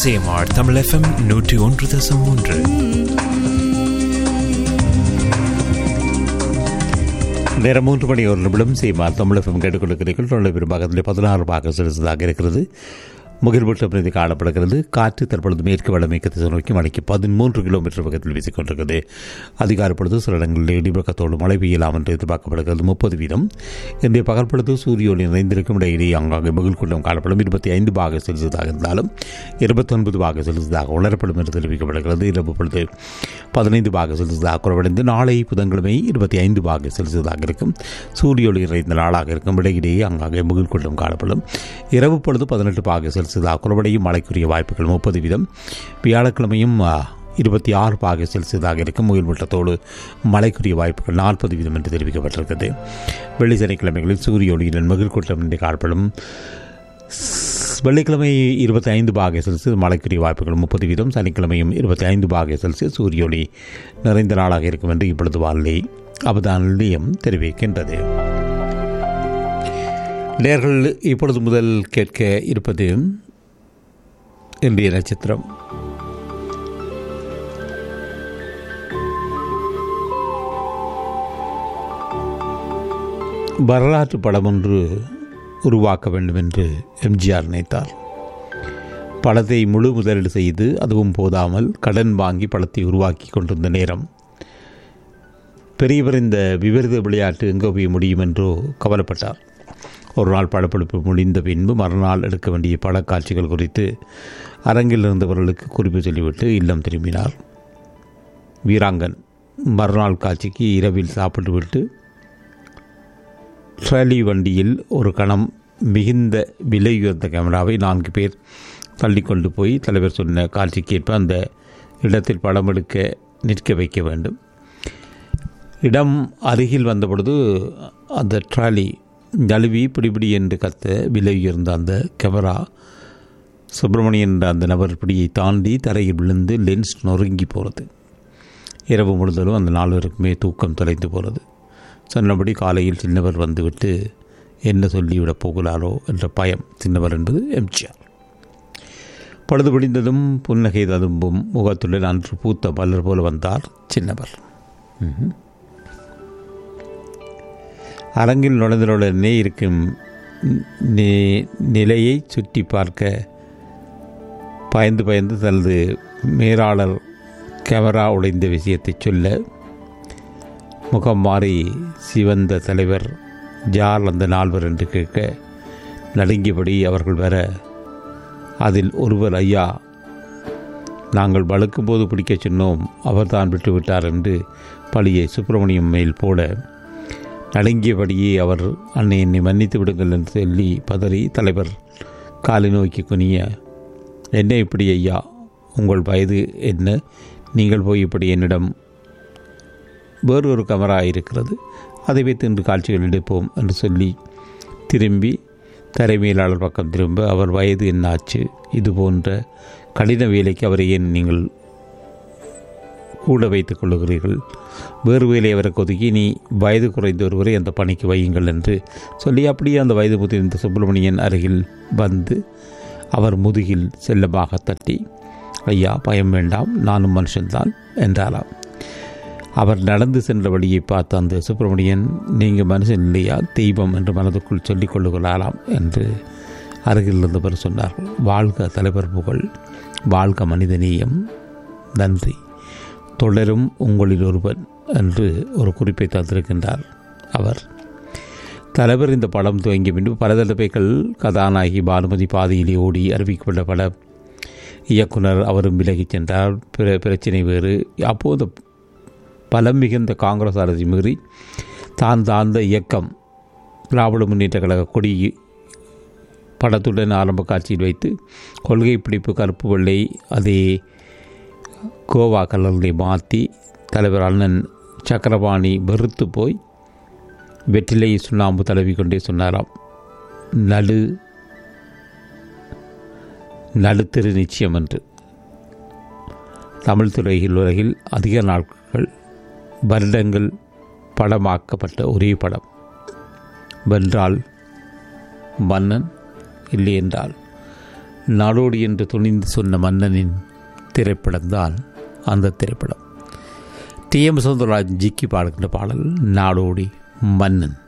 சேமார் Tamil FM நூற்றி ஒன்று தசம் மூன்று நேரம் மூன்று மணி ஒரு நிமிடம் செய்யுமாறு தமிழகம் கேட்டுக்கொண்டிருக்கிறீர்கள் தொழில் பெரும்பாகத்தில் பதினாறு பாக செலுத்ததாக இருக்கிறது முகில்பட்டம் பிரதி காணப்படுகிறது காற்று தற்பொழுது மேற்கு வடமேற்கு திசை நோக்கி மணிக்கு பதிமூன்று கிலோமீட்டர் வேகத்தில் வீசிக்கொண்டிருக்கிறது அதிகாரப்படுத்து சில இடங்களில் இடிபக்கத்தோடு மழை பெய்யலாம் என்று எதிர்பார்க்கப்படுகிறது முப்பது வீதம் இன்றைய பகல் பொழுது சூரிய ஒளி நிறைந்திருக்கும் இடையிலேயே அங்காங்கே முகில் கூட்டம் காணப்படும் இருபத்தி ஐந்து பாக செலுத்ததாக இருந்தாலும் இருபத்தொன்பது பாக செலுத்ததாக உணரப்படும் என்று தெரிவிக்கப்படுகிறது இரவு பொழுது பதினைந்து பாக செலுத்ததாக குறைவடைந்து நாளை புதன்கிழமை இருபத்தி ஐந்து பாக செலுத்ததாக இருக்கும் சூரிய ஒளி நிறைந்த நாளாக இருக்கும் இடையிலேயே அங்காங்கே முகில் கூட்டம் காணப்படும் இரவு பொழுது பதினெட்டு பாக செலுத்ததாக குறைவடையும் மழைக்குரிய வாய்ப்புகள் முப்பது வீதம் வியாழக்கிழமையும் ஆ, இருபத்தி ஆறு பாக செல்சியஸாக இருக்கும் முயல் முட்டத்தோடு மழைக்குரிய வாய்ப்புகள் நாற்பது வீதம் என்று தெரிவிக்கப்பட்டிருக்கிறது வெள்ளி சனிக்கிழமைகளில் சூரிய ஒளியுடன் மகிழ் கூட்டம் என்று காணப்படும் வெள்ளிக்கிழமை இருபத்தி ஐந்து பாக செல்சியஸ் மழைக்குரிய வாய்ப்புகள் முப்பது வீதம் சனிக்கிழமையும் இருபத்தி ஐந்து பாக செல்சியஸ் சூரிய ஒளி நிறைந்த நாளாக இருக்கும் என்று இப்பொழுது வானிலை அவதான நிலையம் தெரிவிக்கின்றது நேர்கள் இப்பொழுது முதல் கேட்க இருப்பது இன்றைய நட்சத்திரம் வரலாற்று படம் ஒன்று உருவாக்க வேண்டும் என்று எம்ஜிஆர் நினைத்தார் படத்தை முழு முதலீடு செய்து அதுவும் போதாமல் கடன் வாங்கி படத்தை உருவாக்கி கொண்டிருந்த நேரம் பெரியவர் இந்த விபரீத விளையாட்டு எங்கே போய் முடியும் என்றோ கவலைப்பட்டார் ஒரு நாள் படப்பிடிப்பு முடிந்த பின்பு மறுநாள் எடுக்க வேண்டிய படக்காட்சிகள் குறித்து அரங்கில் இருந்தவர்களுக்கு குறிப்பு சொல்லிவிட்டு இல்லம் திரும்பினார் வீராங்கன் மறுநாள் காட்சிக்கு இரவில் சாப்பிட்டுவிட்டு ட்ராலி வண்டியில் ஒரு கணம் மிகுந்த விலை உயர்ந்த கேமராவை நான்கு பேர் தள்ளிக்கொண்டு போய் தலைவர் சொன்ன காட்சிக்கேற்ப அந்த இடத்தில் படம் எடுக்க நிற்க வைக்க வேண்டும் இடம் அருகில் வந்தபொழுது அந்த ட்ராலி நழுவி பிடிபிடி என்று கத்த விலை உயர்ந்த அந்த கேமரா சுப்பிரமணியன் என்ற அந்த நபர் பிடியை தாண்டி தரையில் விழுந்து லென்ஸ் நொறுங்கி போகிறது இரவு முழுதலும் அந்த நால்வருக்குமே தூக்கம் தொலைந்து போகிறது சொன்னபடி காலையில் சின்னவர் வந்துவிட்டு என்ன சொல்லிவிடப் போகிறாரோ என்ற பயம் சின்னவர் என்பது எம்ஜிஆர் பழுது பிடிந்ததும் புன்னகை ததும்பும் முகத்துடன் அன்று பூத்த மலர் போல வந்தார் சின்னவர் ம்ஹும். அரங்கில் நுழைந்தவுடனே இருக்கும் நி- நிலையை சுற்றி பார்க்க பயந்து பயந்து தனது மேலாளர் கேமரா உடைந்த விஷயத்தை சொல்ல முகம் மாறி சிவந்த தலைவர் ஜார் அந்த நால்வர் என்று கேட்க நடுங்கியபடி அவர்கள் வர அதில் ஒருவர் ஐயா நாங்கள் வழுக்கும் போது பிடிக்கச் சொன்னோம் அவர்தான் விட்டுவிட்டார் என்று பழியை சுப்பிரமணியம் மேல் போட நடுங்கியபடியே அவர் அன்னை என்னை மன்னித்து விடுங்கள் என்று சொல்லி பதறி தலைவர் காலை நோக்கி குனிய என்ன இப்படி ஐயா உங்கள் வயது என்ன நீங்கள் போய் இப்படி என்னிடம் வேறு ஒரு கமரா இருக்கிறது அதை வைத்து இன்று காட்சிகள் எடுப்போம் என்று சொல்லி திரும்பி தரைமேலாளர் பக்கம் திரும்ப அவர் வயது என்னாச்சு இது போன்ற கடின வேலைக்கு அவரை ஏன் நீங்கள் கூட வைத்துக் கொள்ளுகிறீர்கள் வேறு வேலை அவருக்கு ஒதுக்கி நீ வயது குறைந்த ஒருவரை அந்த பணிக்கு வையுங்கள் என்று சொல்லி அப்படியே அந்த வயது முதிர்ந்த சுப்பிரமணியன் அருகில் வந்து அவர் முதுகில் செல்லமாக தட்டி ஐயா பயம் வேண்டாம் நானும் மனுஷன்தான் என்றாராம் அவர் நடந்து சென்ற வழியை பார்த்த அந்த சுப்பிரமணியன் நீங்கள் மனுஷன் இல்லையா தெய்வம் என்று மனதுக்குள் சொல்லிக் கொள்ளுகிறாராம் என்று அருகில் இருந்தவர் சொன்னார்கள் வாழ்க தலைவர் புகழ் வாழ்க மனிதநேயம் நன்றி தொடரும் உங்களில் ஒருவன் என்று ஒரு குறிப்பை தந்திருக்கின்றார் அவர் தலைவர் இந்த படம் துவங்கிய பின்பு பல தடவைகள் கதாநாயகி பானுமதி பாதையிலே ஓடி அறிவிக்கப்பட்ட பட இயக்குனர் அவரும் விலகிச் சென்றார் பிற பிரச்சனை வேறு அப்போது பலம் மிகுந்த காங்கிரஸ் அரசு மீறி தான் தாழ்ந்த இயக்கம் திராவிட முன்னேற்ற கழக கொடி படத்துடன் ஆரம்ப காட்சியில் வைத்து கொள்கை பிடிப்பு கருப்பு வெள்ளை அதே கோவா கலர்களை மாற்றி தலைவர் அண்ணன் சக்கரபாணி வெறுத்து போய் வெற்றிலை சுண்ணாம்பு தடவி கொண்டே சொன்னாராம் நடு நடுத்தரு நிச்சயம் என்று தமிழ் துறையில் உலகில் அதிக நாட்கள் வருடங்கள் படமாக்கப்பட்ட ஒரே படம் வென்றால் மன்னன் இல்லை என்றால் நாடோடி என்று துணிந்து சொன்ன மன்னனின் திரைப்படம்தான் அந்த திரைப்படம் டி எம் சௌந்தரராஜன் ஜிக்கி பாடுகின்ற பாடல் நாடோடி மன்னன்